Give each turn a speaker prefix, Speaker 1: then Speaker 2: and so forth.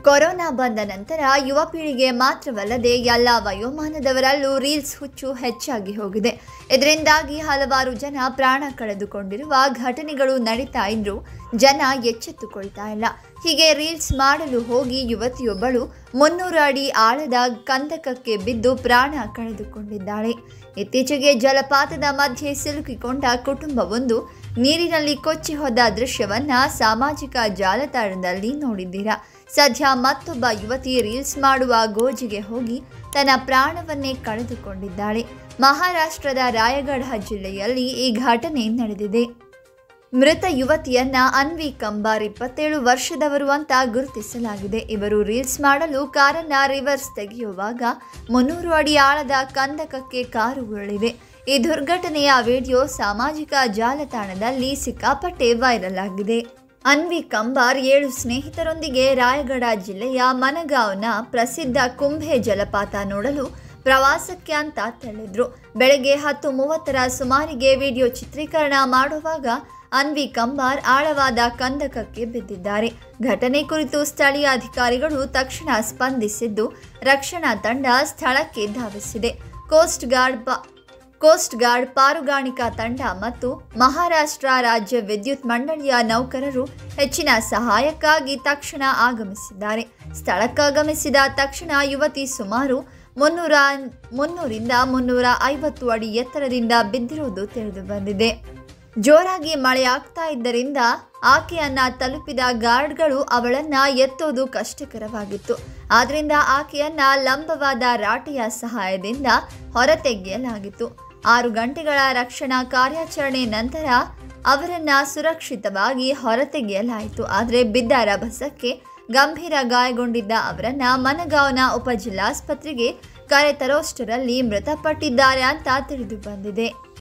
Speaker 1: corona ಬಂದ ನಂತರ ಯುವ ಪೀಳಿಗೆ ಮಾತ್ರವಲ್ಲದೆ ಎಲ್ಲ ವಯೋಮಾನದವರಲ್ಲೂ ರೀಲ್ಸ್ ಹುಚ್ಚು ಹೆಚ್ಚಾಗಿ ಹೋಗಿದೆ ಇದರಿಂದಾಗಿ ಹಲವಾರು ಜನ ಪ್ರಾಣ ಕಳೆದುಕೊಂಡಿರುವ ಘಟನೆಗಳು ನಡೀತಾ ಇದ್ರೂ ಜನ ಎಚ್ಚೆತ್ತುಕೊಳ್ತಾ ಇಲ್ಲ ಹೀಗೆ ರೀಲ್ಸ್ ಮಾಡಲು ಹೋಗಿ ಯುವತಿಯೊಬ್ಬಳು ಮುನ್ನೂರು ಅಡಿ ಆಳದ ಕಂದಕಕ್ಕೆ ಬಿದ್ದು ಪ್ರಾಣ ಕಳೆದುಕೊಂಡಿದ್ದಾಳೆ ಇತ್ತೀಚೆಗೆ ಜಲಪಾತದ ಮಧ್ಯೆ ಸಿಲುಕಿಕೊಂಡ ಕುಟುಂಬವೊಂದು ನೀರಿನಲ್ಲಿ ಕೊಚ್ಚಿ ಹೋದ ದೃಶ್ಯವನ್ನ ಸಾಮಾಜಿಕ ಜಾಲತಾಣದಲ್ಲಿ ನೋಡಿದ್ದೀರಾ ಸದ್ಯ ಮತ್ತೊಬ್ಬ ಯುವತಿ ರೀಲ್ಸ್ ಮಾಡುವ ಗೋಜಿಗೆ ಹೋಗಿ ತನ್ನ ಪ್ರಾಣವನ್ನೇ ಕಳೆದುಕೊಂಡಿದ್ದಾಳೆ ಮಹಾರಾಷ್ಟ್ರದ ರಾಯಗಢ ಜಿಲ್ಲೆಯಲ್ಲಿ ಈ ಘಟನೆ ನಡೆದಿದೆ ಮೃತ ಯುವತಿಯನ್ನ ಅನ್ವಿ ಕಂಬಾರ್ ಇಪ್ಪತ್ತೇಳು ವರ್ಷದವರು ಅಂತ ಗುರುತಿಸಲಾಗಿದೆ ಇವರು ರೀಲ್ಸ್ ಮಾಡಲು ಕಾರನ್ನ ರಿವರ್ಸ್ ತೆಗೆಯುವಾಗ ಮುನ್ನೂರು ಅಡಿ ಆಳದ ಕಂದಕಕ್ಕೆ ಕಾರು ಉರುಳಿದೆ ಈ ದುರ್ಘಟನೆಯ ವಿಡಿಯೋ ಸಾಮಾಜಿಕ ಜಾಲತಾಣದಲ್ಲಿ ಸಿಕ್ಕಾಪಟ್ಟೆ ವೈರಲ್ ಆಗಿದೆ ಅನ್ವಿ ಕಂಬಾರ್ ಏಳು ಸ್ನೇಹಿತರೊಂದಿಗೆ ರಾಯಗಢ ಜಿಲ್ಲೆಯ ಮನಗಾಂವ್ನ ಪ್ರಸಿದ್ಧ ಕುಂಭೆ ಜಲಪಾತ ನೋಡಲು ಪ್ರವಾಸಕ್ಕೆ ಅಂತ ತೆರಳಿದ್ರು ಬೆಳಗ್ಗೆ ಹತ್ತು ಮೂವತ್ತರ ಸುಮಾರಿಗೆ ವಿಡಿಯೋ ಚಿತ್ರೀಕರಣ ಮಾಡುವಾಗ ಅನ್ವಿ ಕಂಬಾರ್ ಆಳವಾದ ಕಂದಕಕ್ಕೆ ಬಿದ್ದಿದ್ದಾರೆ ಘಟನೆ ಕುರಿತು ಸ್ಥಳೀಯ ಅಧಿಕಾರಿಗಳು ತಕ್ಷಣ ಸ್ಪಂದಿಸಿದ್ದು ರಕ್ಷಣಾ ತಂಡ ಸ್ಥಳಕ್ಕೆ ಧಾವಿಸಿದೆ ಕೋಸ್ಟ್ ಗಾರ್ಡ್ ಪ ಕೋಸ್ಟ್ ಗಾರ್ಡ್ ಪಾರುಗಾಣಿಕಾ ತಂಡ ಮತ್ತು ಮಹಾರಾಷ್ಟ್ರ ರಾಜ್ಯ ವಿದ್ಯುತ್ ಮಂಡಳಿಯ ನೌಕರರು ಹೆಚ್ಚಿನ ಸಹಾಯಕ್ಕಾಗಿ ತಕ್ಷಣ ಆಗಮಿಸಿದ್ದಾರೆ ಸ್ಥಳಕ್ಕಾಗಮಿಸಿದ ತಕ್ಷಣ ಯುವತಿ ಸುಮಾರು ಮುನ್ನೂರ ಮುನ್ನೂರಿಂದ ಮುನ್ನೂರ ಐವತ್ತು ಅಡಿ ಎತ್ತರದಿಂದ ಬಿದ್ದಿರುವುದು ತಿಳಿದು ಬಂದಿದೆ ಜೋರಾಗಿ ಮಳೆಯಾಗ್ತಾ ಇದ್ದರಿಂದ ಆಕೆಯನ್ನ ತಲುಪಿದ ಗಾರ್ಡ್ಗಳು ಅವಳನ್ನ ಎತ್ತೋದು ಕಷ್ಟಕರವಾಗಿತ್ತು ಆದ್ರಿಂದ ಆಕೆಯನ್ನ ಲಂಬವಾದ ರಾಟೆಯ ಸಹಾಯದಿಂದ ಹೊರತೆಗೆಯಲಾಗಿತ್ತು ಆರು ಗಂಟೆಗಳ ರಕ್ಷಣಾ ಕಾರ್ಯಾಚರಣೆ ನಂತರ ಅವರನ್ನ ಸುರಕ್ಷಿತವಾಗಿ ಹೊರತೆಗೆಯಲಾಯಿತು ಆದರೆ ಬಿದ್ದ ರಭಸಕ್ಕೆ ಗಂಭೀರ ಗಾಯಗೊಂಡಿದ್ದ ಅವರನ್ನ ಮನಗಾಂವ್ನ ಉಪಜಿಲ್ಲಾಸ್ಪತ್ರೆಗೆ ಕರೆತರೋಷ್ಟರಲ್ಲಿ ಮೃತಪಟ್ಟಿದ್ದಾರೆ ಅಂತ ತಿಳಿದು ಬಂದಿದೆ